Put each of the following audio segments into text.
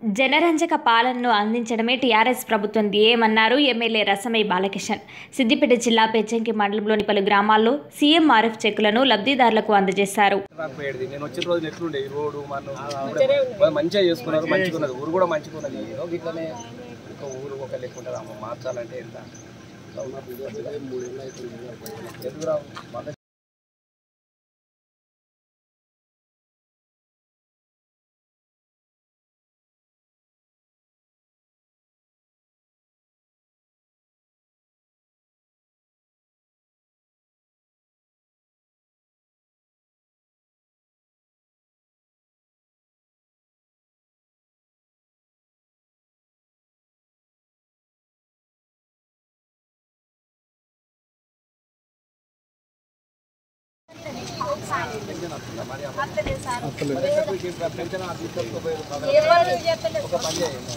జనరంజక పాలనను అందించడమే టీఆర్ఎస్ ప్రభుత్వం ధ్యేయమన్నారు ఎమ్మెల్యే రసమై బాలకిషన్ సిద్దిపేట జిల్లా పెచ్చంకి మండలంలోని పలు గ్రామాల్లో సీఎంఆర్ఎఫ్ చెక్కులను లబ్ధిదారులకు అందజేశారు రాకపోయేది నేను వచ్చిన రోజు ఎట్లుండే ఈ రోడ్డు మన మంచిగా చేసుకున్నారు మంచిగా ఉన్నది ఊరు కూడా మంచిగా ఉన్నది ఏదో ఇట్లనే ఒక ఊరు ఒక లెక్క ఉంటుంది అమ్మ మార్చాలంటే ఎంత ఎందుకు రావు మాకు పెన్షన్ ఆ తీసుకొచ్చుకోపోయారు. ఒక పని చేయండి.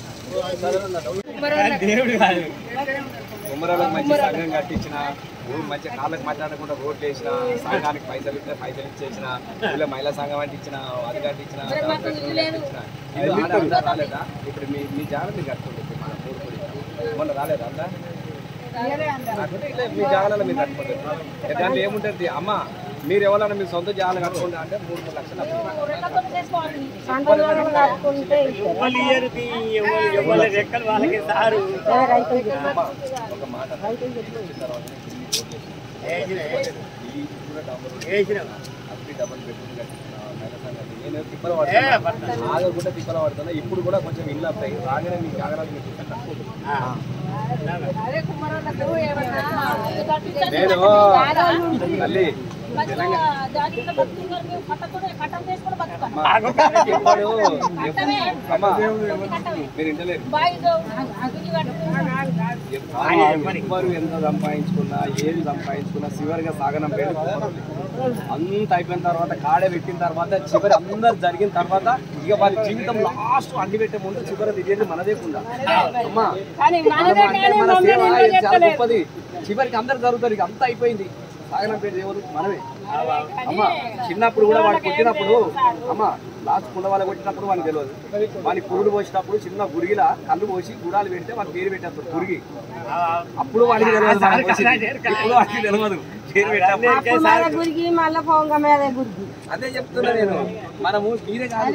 కుమ్మరాలకు మంచి సంఘం కట్టించిన ఊరు మంచి కాళ్ళకి మాట్లాడకుండా రోడ్లు వేసిన సంఘానికి పైసలు ఇస్తే పైసలు ఇచ్చేసిన ఊళ్ళో మహిళా సంఘం అంటే ఇచ్చిన అది కట్టించిన ఇది ఆడ అంతా రాలేదా ఇప్పుడు మీ మీ జాగ్రత్త మీరు కట్టుకోండి మన ఊరు గురించి. మొన్న రాలేదా అంతా కాకపోతే ఇట్లా మీ జాగాలలో మీరు కట్టుకోండి దాంట్లో ఏముంటుంది అమ్మ మీరు ఎవరైనా మీ సొంత జాగాలు కట్టుకోండి అంటే మూడు మూడు లక్షలు అప్పు. ఎవరు ఇయ్యరు తీ, ఎవరు ఎవరి రెక్కలు వాళ్ళకి సారు అమ్మ, ఒక మాట వచ్చిన తర్వాత ఈ కూడా డబ్బులు వేసినాం అప్పటి డబ్బులు పెట్టుకుని కట్టించిన మహిళా సంఘాలు. నేను తిప్పలు పడుతున్నా ఆగకుండా తిప్పలు పడుతున్నా ఇప్పుడు కూడా కొంచెం ఇల్లు అవుతాయి రాగానే మీ జాగ్రత్త మీకు ఇస్తాను. నేను తల్లి అమ్మ, ఇప్పుడు అమ్మ, మీరు ఇంటలేరు ఎవరు ఎంత సంపాదించుకున్నా ఏది సంపాదించుకున్నా చివరిగా సాగనం పేరు అంత అయిపోయిన తర్వాత కాడ పెట్టిన తర్వాత చివరి అందరు జరిగిన తర్వాత ఇక వాళ్ళ జీవితం లాస్ట్ అడ్డు పెట్టే ముందు చివరి తిరిగేది మనదేకుండా అమ్మా మనము అంటే మన సేవ ఇది చాలా గొప్పది చివరికి అందరు జరుగుతారు ఇక అంతా అయిపోయింది సాగనం పేరు ఎవరు మనమే అమ్మ చిన్నప్పుడు కూడా వాడు పుట్టినప్పుడు అమ్మ లాస్ట్ కుండ వాళ్ళ కొట్టినప్పుడు వానికి తెలియదు వానికి పురుడు పోసినప్పుడు చిన్న గురిగిలా కళ్ళు పోసి గుడాలు పెడితే వానికి పేరు పెట్టేస్తారు గురిగి అప్పుడు వాడికి తెలియదు మనకు వచ్చింది. ఇప్పుడు వాడికి తెలియదు పేరు పెట్టేప్పుడు గురికి మళ్ళా పొంగ మీద గురికి అదే చెప్తున్నా నేను మనము మీరే కాదు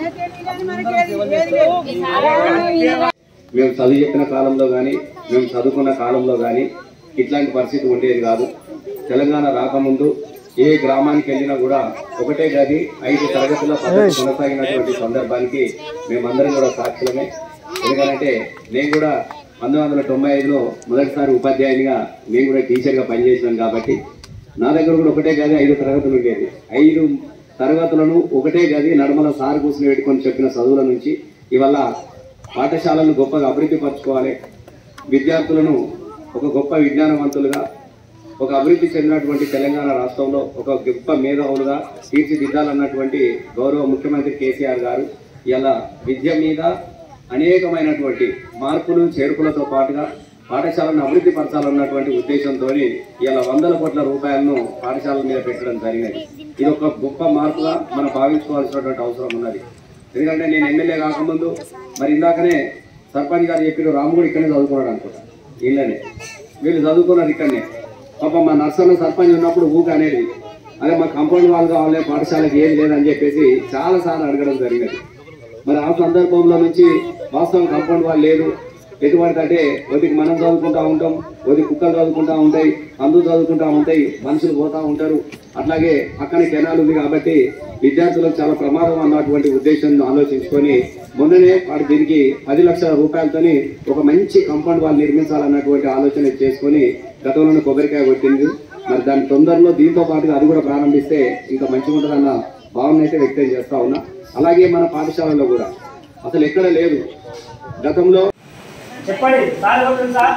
మేము చదువు చెప్పిన కాలంలో కానీ మేము చదువుకున్న కాలంలో కానీ ఇట్లాంటి పరిస్థితి ఉండేది కాదు తెలంగాణ రాకముందు ఏ గ్రామానికి వెళ్ళినా కూడా ఒకటే గది ఐదు తరగతుల పద్ధతి కొనసాగినటువంటి సందర్భానికి మేమందరం కూడా సాక్షులమే ఎందుకంటే నేను కూడా పంతొమ్మిది వందల తొంభై ఐదులో మొదటిసారి ఉపాధ్యాయునిగా నేను కూడా టీచర్గా పనిచేసినాను కాబట్టి నా దగ్గర కూడా ఒకటే గది ఐదు తరగతులు ఉండేది ఐదు తరగతులను ఒకటే గది నడమల సార్ కూర్చుని పెట్టుకొని చెప్పిన చదువుల నుంచి ఇవాళ పాఠశాలను గొప్పగా అభివృద్ధి పరచుకోవాలి విద్యార్థులను ఒక గొప్ప విజ్ఞానవంతులుగా ఒక అభివృద్ధి చెందినటువంటి తెలంగాణ రాష్ట్రంలో ఒక గొప్ప మేధావులుగా తీర్చిదిద్దాలన్నటువంటి గౌరవ ముఖ్యమంత్రి కేసీఆర్ గారు ఇలా విద్య మీద అనేకమైనటువంటి మార్పులు చేర్పులతో పాటుగా పాఠశాలను అభివృద్ధి పరచాలన్నటువంటి ఉద్దేశంతో ఇలా వందల కోట్ల రూపాయలను పాఠశాలల మీద పెట్టడం జరిగినది ఇది ఒక గొప్ప మార్పుగా మనం భావించుకోవాల్సినటువంటి అవసరం ఉన్నది ఎందుకంటే నేను ఎమ్మెల్యే కాకముందు మరి ఇందాకనే సర్పంచ్ గారు చెప్పిన రాము కూడా ఇక్కడనే చదువుకున్నాడు అనుకుంటా ఇళ్ళనే వీళ్ళు చదువుకున్నారు ఇక్కడనే పాప మా నర్సన్న సర్పంచ్ ఉన్నప్పుడు ఊక అనేది అదే మా కాంపౌండ్ వాళ్ళు కావాలి పాఠశాలకి ఏది లేదని చెప్పేసి చాలా సార్లు అడగడం జరిగినది మరి ఆ సందర్భంలో నుంచి వాస్తవం కాంపౌండ్ వాళ్ళు లేదు ఎటువంటి అంటే ఒకటికి మనం చదువుకుంటా ఉంటాం ఒకటి కుక్కలు చదువుకుంటా ఉంటాయి అందరూ చదువుకుంటా ఉంటాయి మనుషులు పోతా ఉంటారు అట్లాగే పక్కన కెనాల్ ఉంది కాబట్టి విద్యార్థులకు చాలా ప్రమాదం అన్నటువంటి ఉద్దేశంతో ఆలోచించుకొని మొన్ననే వాడు దీనికి పది లక్షల రూపాయలతోని ఒక మంచి కాంపౌండ్ వాళ్ళు నిర్మించాలన్నటువంటి ఆలోచన చేసుకొని గతంలోనే కొబ్బరికాయ కొట్టింది మరి దాని తొందరలో దీంతో పాటుగా అది కూడా ప్రారంభిస్తే ఇంకా మంచిగా ఉంటుందన్న భావన అయితే వ్యక్తం చేస్తా ఉన్నా అలాగే మన పాఠశాలలో కూడా అసలు ఎక్కడ లేదు గతంలో చెప్పండి సార్ ఎవరు సార్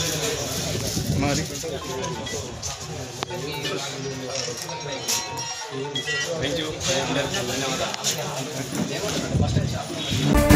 మరి థ్యాంక్ యూ ధన్యవాదాలు